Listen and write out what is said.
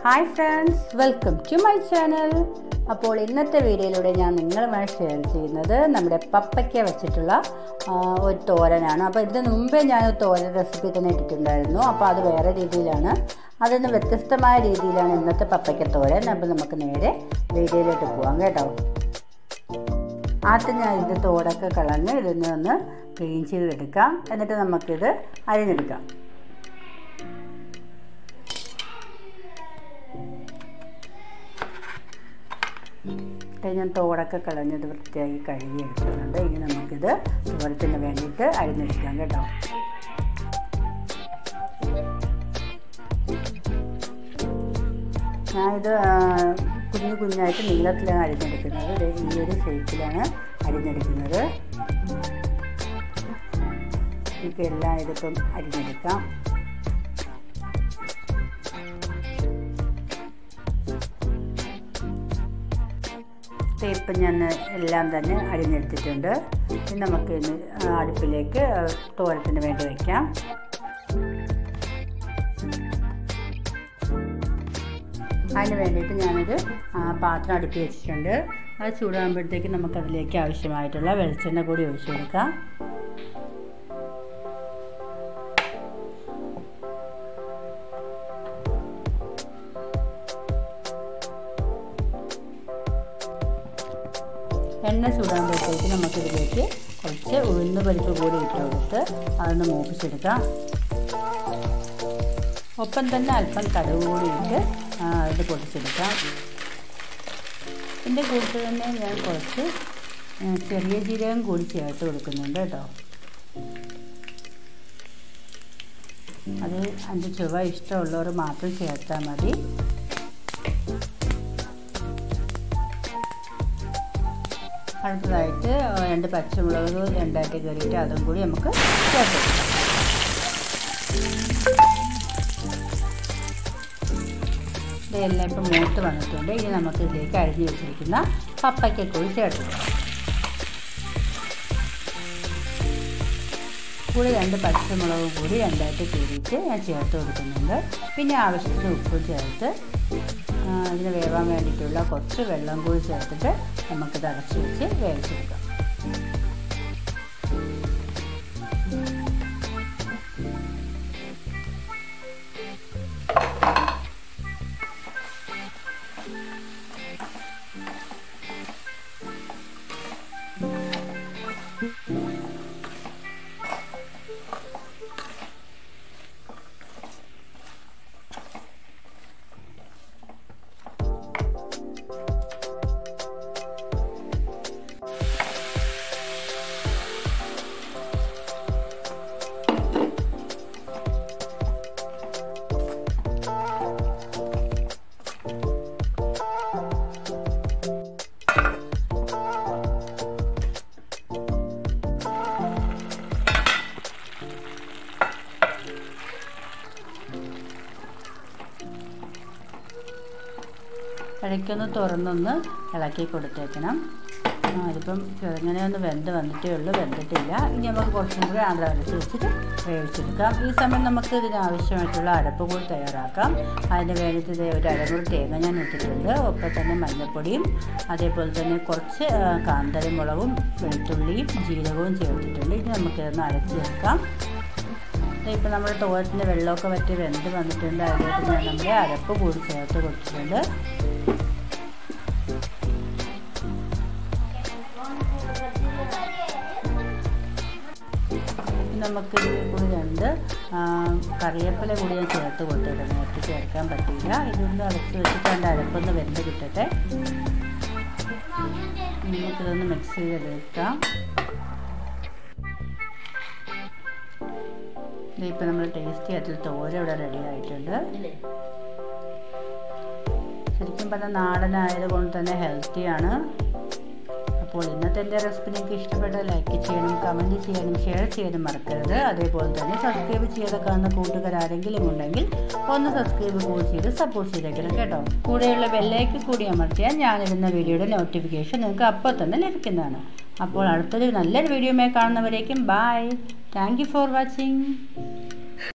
hi friends welcome to my channel അപ്പോൾ ഇന്നത്തെ വീഡിയോയിലൂടെ ഞാൻ നിങ്ങളുമായി ഷെയർ ചെയ്യുന്നത് നമ്മുടെ പപ്പയ്ക്ക വെച്ചിട്ടുള്ള ആ, ഒരു തോരനാണ് അപ്പോൾ ഇതിന് മുമ്പേ ഞാൻ ഒരു തോരൻ റെസിപ്പി തന്നെ ഇട്ടിട്ടുണ്ടായിരുന്നു അപ്പോൾ അത് വേറെ രീതിയിലാണ് അതിൽ നിന്ന് വ്യത്യസ്തമായ രീതിയിലാണ് ഇന്നത്തെ പപ്പയ്ക്ക തോരൻ അപ്പോൾ നമുക്ക് നേരെ വീഡിയോയിലോട്ട് പോവാം കേട്ടോ ആദ്യം ഞാൻ ഇത് തോടൊക്കെ കളഞ്ഞ് ഇതിൽ ഒന്ന് ക്ലീൻ ചെയ്തെടുക്കാം എന്നിട്ട് നമുക്കിത് അരിഞ്ഞെടുക്കാം ഇത് ഞാൻ തോടൊക്കെ കളഞ്ഞത് വൃത്തിയാക്കി കഴുകി എടുക്കുന്നുണ്ട് ഇനി നമുക്കിത് ചോരത്തിന് വേണ്ടിയിട്ട് അരിഞ്ഞെടുക്കാം കേട്ടോ ഞാനിത് ആ, കുഞ്ഞു കുഞ്ഞായിട്ട് നീളത്തിലാണ് അരിഞ്ഞെടുക്കുന്നത് ദേ ഈ ഒരു ഷേപ്പിലാണ് അരിഞ്ഞെടുക്കുന്നത് നമുക്ക് എല്ലാം ഇതിപ്പം അരിഞ്ഞെടുക്കാം ഇപ്പം ഞാൻ എല്ലാം തന്നെ അരിഞ്ഞെടുത്തിട്ടുണ്ട് ഇനി നമുക്ക് ഇന്ന് അടുപ്പിലേക്ക് തോരത്തിന് വേണ്ടി വയ്ക്കാം അതിന് വേണ്ടിയിട്ട് ഞാനൊരു ആ, പാത്രം അടുപ്പി വെച്ചിട്ടുണ്ട് അത് ചൂടാകുമ്പോഴത്തേക്ക് നമുക്കതിലേക്ക് ആവശ്യമായിട്ടുള്ള വെളിച്ചെണ്ണ കൂടി ഒഴിച്ചു കൊടുക്കാം എണ്ണ ചൂടാകുമ്പോഴത്തേക്ക് നമുക്കിതിലേക്ക് കുറച്ച് ഉഴുന്ന് പരിപ്പ് കൂടി ഇട്ട് കൊടുത്ത് അതൊന്ന് മൂപ്പിച്ചെടുക്കാം ഒപ്പം തന്നെ അല്പം കടുക് കൂടി ഇട്ട് ആ, ഇത് പൊട്ടിച്ചെടുക്കാം ഇതിൻ്റെ കൂട്ടത്തിൽ തന്നെ ഞാൻ കുറച്ച് ആ, ചെറിയ ജീരകം കൂടി ചേർത്ത് കൊടുക്കുന്നുണ്ട് കേട്ടോ അത് അതിൻ്റെ ചുവ ഇഷ്ടമുള്ളവർ മാത്രം ചേർത്താൽ മതി അടുത്തതായിട്ട് രണ്ട് പച്ചമുളക് രണ്ടായിട്ട് കയറിയിട്ട് അതും കൂടി നമുക്ക് ചേർത്ത് കൊടുക്കാം ഇതെല്ലാം ഇപ്പം മൂത്ത് വന്നിട്ടുണ്ട് ഇനി നമുക്ക് ഇതിലേക്ക് അരിഞ്ഞു വെച്ചിരിക്കുന്ന പപ്പയ്ക്ക കൂടി ചേർത്ത് കൊടുക്കാം കൂടി രണ്ട് പച്ചമുളക് കൂടി രണ്ടായിട്ട് കീറിയിട്ട് ഞാൻ ചേർത്ത് കൊടുക്കുന്നുണ്ട് പിന്നെ ആവശ്യത്തിന് ഉപ്പ് ചേർത്ത് ആ, ഇതിന് വേവാൻ വേണ്ടിയിട്ടുള്ള കുറച്ച് വെള്ളം കൂടി ചേർത്തിട്ട് നമുക്കിത് അടച്ച് വെച്ച് വേവിച്ചെടുക്കാം ഇടയ്ക്കൊന്ന് തുറന്നൊന്ന് ഇളക്കി കൊടുത്തേക്കണം ആ, ഇതിപ്പം ചെറുങ്ങനെ ഒന്ന് വെന്ത് വന്നിട്ടേ ഉള്ളൂ വെന്തിട്ടില്ല ഇനി നമുക്ക് കുറച്ചും കൂടി ആന്ധ്ര അരച്ച് വെച്ചിട്ട് വേവിച്ചെടുക്കാം ഈ സമയം നമുക്ക് ഇതിന് ആവശ്യമായിട്ടുള്ള അരപ്പ് കൂടി തയ്യാറാക്കാം അതിന് വേണ്ടിയിട്ട് ദേ ഒരു അരമുറി തേങ്ങ ഞാൻ ഇട്ടിട്ടുണ്ട് ഒപ്പം തന്നെ മഞ്ഞൾപ്പൊടിയും അതേപോലെ തന്നെ കുറച്ച് ആ, കാന്തരമുളകും വെളുത്തുള്ളിയും ജീരകവും ചേർത്തിട്ടുണ്ട് ഇനി നമുക്കിതൊന്ന് അരച്ച് ചേർക്കാം ഇപ്പോൾ നമ്മുടെ തോരത്തിൻ്റെ വെള്ളമൊക്കെ വറ്റി വെന്ത് വന്നിട്ടുണ്ട് അതിലേക്ക് ഞാൻ നമ്മുടെ അരപ്പ് കൂടി ചേർത്ത് കൊടുത്തിട്ടുണ്ട് നമുക്ക് ഇതിൽ കൂടി രണ്ട് ആ, കറിവേപ്പില കൂടി ഞാൻ ചേർത്ത് കൊടുത്തിട്ടുണ്ട് നേരത്തെ ചേർക്കാൻ പറ്റില്ല ഇതൊന്ന് അടച്ച് വെച്ചിട്ട് അതിൻ്റെ അരപ്പൊന്ന് വെന്ത് കിട്ടട്ടെ നമുക്കിതൊന്ന് മിക്സ് ചെയ്തെടുക്കാം ഇപ്പം നമ്മൾ ടേസ്റ്റി ആയിട്ടുള്ള തോര ഇവിടെ റെഡി ആയിട്ടുണ്ട് ശരിക്കും പറഞ്ഞാൽ നാടനായത് കൊണ്ട് തന്നെ ഹെൽത്തിയാണ് അപ്പോൾ ഇന്നത്തെ എൻ്റെ റെസിപ്പി നിങ്ങൾക്ക് ഇഷ്ടപ്പെട്ട ലൈക്ക് ചെയ്യണം കമൻറ്റ് ചെയ്യാനും ഷെയർ ചെയ്യാനും മറക്കരുത് അതേപോലെ തന്നെ സബ്സ്ക്രൈബ് ചെയ്ത് കാണുന്ന കൂട്ടുകാർ ആരെങ്കിലും ഉണ്ടെങ്കിൽ ഒന്ന് സബ്സ്ക്രൈബ് കൂടി ചെയ്ത് സപ്പോർട്ട് ചെയ്തേക്കണം കേട്ടോ കൂടെയുള്ള ബെല്ലേക്ക് കൂടി അമർത്തിയാൽ ഞാനിടുന്ന വീഡിയോയുടെ നോട്ടിഫിക്കേഷൻ നിങ്ങൾക്ക് അപ്പോൾ തന്നെ ലഭിക്കുന്നതാണ് അപ്പോൾ അടുത്തൊരു നല്ലൊരു വീഡിയോയുമായി കാണുന്നവരേക്കും bye thank you for watching